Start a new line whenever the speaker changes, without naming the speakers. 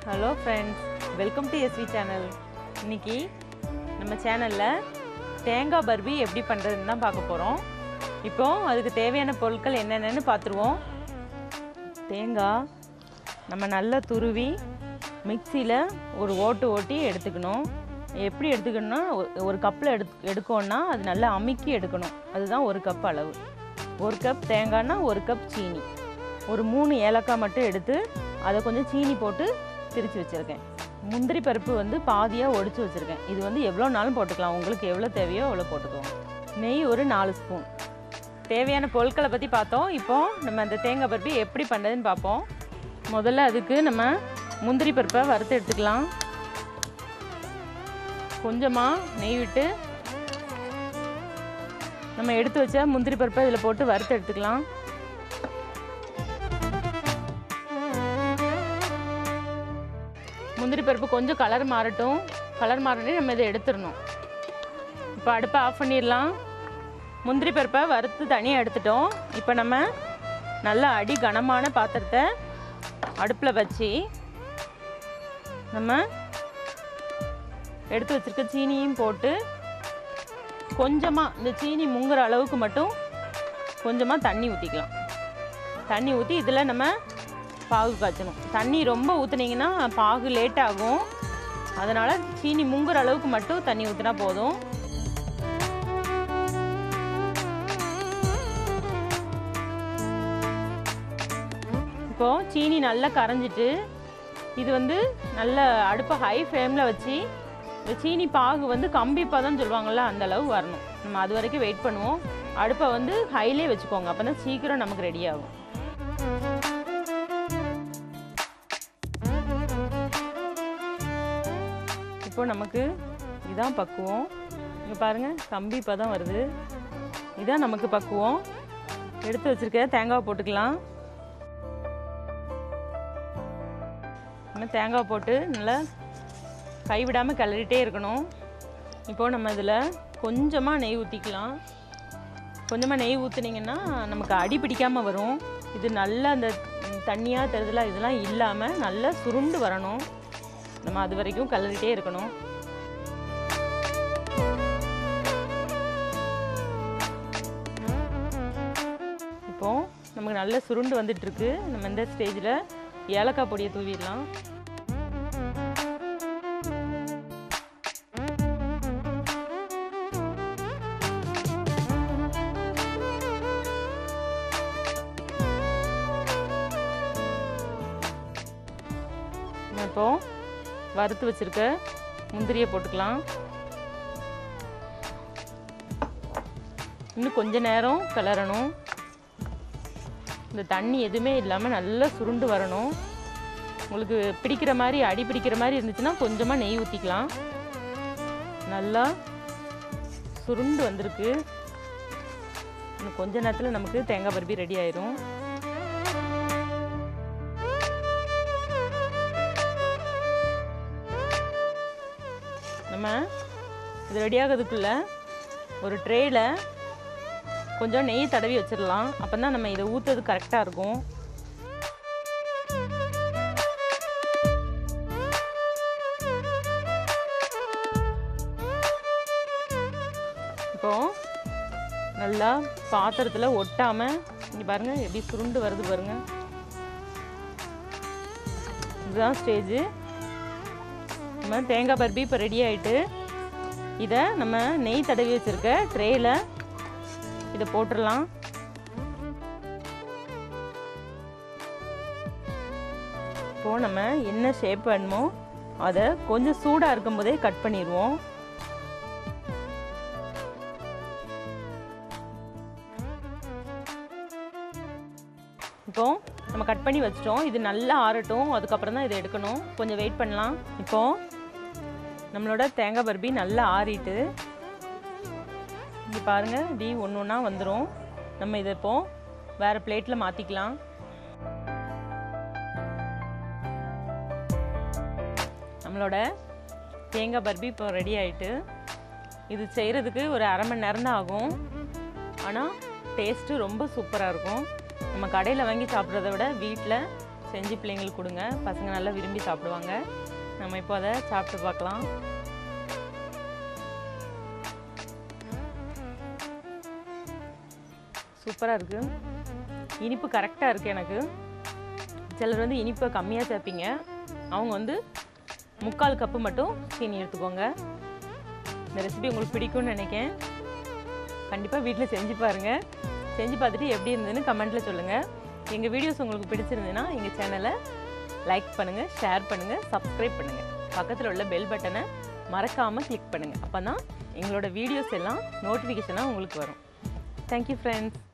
hello friends welcome to SV channel இன்னைக்கு நம்ம சேனலில் தேங்காய் பர்பி எப்படி பண்ணுறதுன்னு தான் பார்க்க போகிறோம் இப்போ அதுக்கு தேவையான பொருட்கள் என்னென்னு பார்த்துருவோம் தேங்காய் நம்ம நல்லா துருவி மிக்சியில் ஒரு ஓட்டு ஓட்டி எடுத்துக்கணும் எப்படி எடுத்துக்கணும்னா ஒ- ஒரு கப்பில் எடு எடுக்கோன்னா அது நல்லா அமுக்கி எடுக்கணும் அதுதான் ஒரு கப் அளவு ஒரு கப் தேங்காய்னா ஒரு கப் சீனி ஒரு மூணு ஏலக்காய் மட்டும் எடுத்து அதை கொஞ்சம் சீனி போட்டு திரித்து வச்சுருக்கேன் முந்திரி பருப்பு வந்து பாதியாக ஒடிச்சு வச்சுருக்கேன் இது வந்து எவ்வளோ நாளும் போட்டுக்கலாம் உங்களுக்கு எவ்வளோ தேவையோ அவ்வளோ போட்டுக்கோங்க நெய் ஒரு நாலு ஸ்பூன் தேவையான பொருட்களை பற்றி பார்த்தோம் இப்போ நம்ம அந்த தேங்காய் பருப்பி எப்படி பண்ணுறதுன்னு பார்ப்போம் முதல்ல அதுக்கு நம்ம முந்திரி பருப்பை வறுத்து எடுத்துக்கலாம் கொஞ்சமாக நெய் விட்டு நம்ம எடுத்து வச்ச முந்திரி பருப்பை இதில் போட்டு வறுத்து எடுத்துக்கலாம் முந்திரி பருப்பு கொஞ்சம் கலர் மாறட்டும் கலர் மாறினே நம்ம இதை எடுத்துடணும் இப்போ அடுப்பை ஆஃப் பண்ணிடலாம் முந்திரி பருப்பை வறுத்து தனியாக எடுத்துட்டோம் இப்போ நம்ம நல்லா அடி கனமான பாத்திரத்தை அடுப்பில் வச்சு நம்ம எடுத்து வச்சிருக்க சீனியும் போட்டு கொஞ்சமாக இந்த சீனி முங்குற அளவுக்கு மட்டும் கொஞ்சமாக தண்ணி ஊற்றிக்கலாம் தண்ணி ஊற்றி இதில் நம்ம பாகு காய்ச்சணும் தண்ணி ரொம்ப ஊற்றுனீங்கன்னா பாகு லேட் ஆகும் அதனால் சீனி முங்குற அளவுக்கு மட்டும் தண்ணி ஊற்றினா போதும் இப்போது சீனி நல்லா கரைஞ்சிட்டு இது வந்து நல்ல அடுப்பை ஹை ஃப்ளேமில் வச்சு இந்த சீனி பாகு வந்து கம்பி பதம்னு சொல்லுவாங்கள்ல அந்த அளவு வரணும் நம்ம அது வரைக்கும் வெயிட் பண்ணுவோம் அடுப்பை வந்து ஹைலே வச்சுக்கோங்க அப்போ தான் சீக்கிரம் நமக்கு ரெடி ஆகும் இப்போ நமக்கு இதான் பக்குவம் இங்கே பாருங்கள் கம்பி பதம் வருது இதான் நமக்கு பக்குவம் எடுத்து வச்சிருக்க தேங்காய் போட்டுக்கலாம் நம்ம தேங்காய் போட்டு நல்லா கைவிடாமல் கிளறிட்டே இருக்கணும் இப்போது நம்ம இதில் கொஞ்சமாக நெய் ஊற்றிக்கலாம் கொஞ்சமாக நெய் ஊற்றுனீங்கன்னா நமக்கு அடி பிடிக்காமல் வரும் இது நல்லா அந்த தண்ணியாக தருதல இதெல்லாம் இல்லாமல் நல்லா சுருண்டு வரணும் நம்ம அது வரைக்கும் கிளறிட்டே இருக்கணும் இப்போ நமக்கு நல்ல சுருண்டு வந்துட்டு இருக்கு நம்ம இந்த ஸ்டேஜில் ஏலக்காய் பொடியை தூவிடலாம் நம்ம இப்போ வறுத்து வச்சிருக்க முந்திரியை போட்டுக்கலாம் இன்னும் கொஞ்ச நேரம் கிளறணும் இந்த தண்ணி எதுவுமே இல்லாமல் நல்லா சுருண்டு வரணும் உங்களுக்கு பிடிக்கிற மாதிரி அடி பிடிக்கிற மாதிரி இருந்துச்சுன்னா கொஞ்சமாக நெய் ஊற்றிக்கலாம் நல்லா சுருண்டு வந்திருக்கு இன்னும் கொஞ்ச நேரத்தில் நமக்கு தேங்காய் பருப்பி ரெடி ஆயிரும் நம்ம இது ரெடி ஆகிறதுக்குள்ள ஒரு ட்ரேயில் கொஞ்சம் நெய் தடவி வச்சிடலாம் அப்போ தான் நம்ம இதை ஊற்றுறது கரெக்டாக இருக்கும் இப்போ நல்லா பாத்திரத்தில் ஒட்டாமல் இங்கே பாருங்கள் எப்படி சுருண்டு வருது பாருங்கள் இதுதான் ஸ்டேஜு நம்ம தேங்காய் பருப்பி இப்போ ரெடி ஆகிட்டு இதை நம்ம நெய் தடவி வச்சுருக்க ட்ரேயில் இதை போட்டுடலாம் இப்போது நம்ம என்ன ஷேப் வேணுமோ அதை கொஞ்சம் சூடாக இருக்கும்போதே கட் பண்ணிடுவோம் இப்போ நம்ம கட் பண்ணி வச்சிட்டோம் இது நல்லா ஆறட்டும் அதுக்கப்புறம் தான் இதை எடுக்கணும் கொஞ்சம் வெயிட் பண்ணலாம் இப்போ நம்மளோட தேங்காய் பர்பி நல்லா ஆறிட்டு இங்கே பாருங்கள் இப்படி ஒன்று ஒன்றா வந்துடும் நம்ம இதை இப்போ வேறு பிளேட்டில் மாற்றிக்கலாம் நம்மளோட தேங்காய் பர்பி இப்போ ரெடி ஆயிட்டு இது செய்கிறதுக்கு ஒரு அரை மணி நேரம் தான் ஆகும் ஆனால் டேஸ்ட்டு ரொம்ப சூப்பராக இருக்கும் நம்ம கடையில் வாங்கி சாப்பிட்றத விட வீட்டில் செஞ்சு பிள்ளைங்களுக்கு கொடுங்க பசங்க நல்லா விரும்பி சாப்பிடுவாங்க நம்ம இப்போ அதை சாப்பிட்டு பார்க்கலாம் சூப்பராக இருக்குது இனிப்பு கரெக்டாக இருக்குது எனக்கு சிலர் வந்து இனிப்பை கம்மியாக சேர்ப்பீங்க அவங்க வந்து முக்கால் கப்பு மட்டும் சீனி எடுத்துக்கோங்க இந்த ரெசிபி உங்களுக்கு பிடிக்கும்னு நினைக்கிறேன் கண்டிப்பாக வீட்டில் செஞ்சு பாருங்கள் செஞ்சு பார்த்துட்டு எப்படி இருந்ததுன்னு கமெண்ட்டில் சொல்லுங்கள் எங்கள் வீடியோஸ் உங்களுக்கு பிடிச்சிருந்ததுன்னா எங்கள் சேனலை லைக் பண்ணுங்கள் ஷேர் பண்ணுங்கள் சப்ஸ்கிரைப் பண்ணுங்கள் பக்கத்தில் உள்ள பெல் பட்டனை மறக்காமல் கிளிக் பண்ணுங்கள் அப்போ தான் எங்களோட வீடியோஸ் எல்லாம் நோட்டிஃபிகேஷனாக உங்களுக்கு வரும் தேங்க்யூ ஃப்ரெண்ட்ஸ்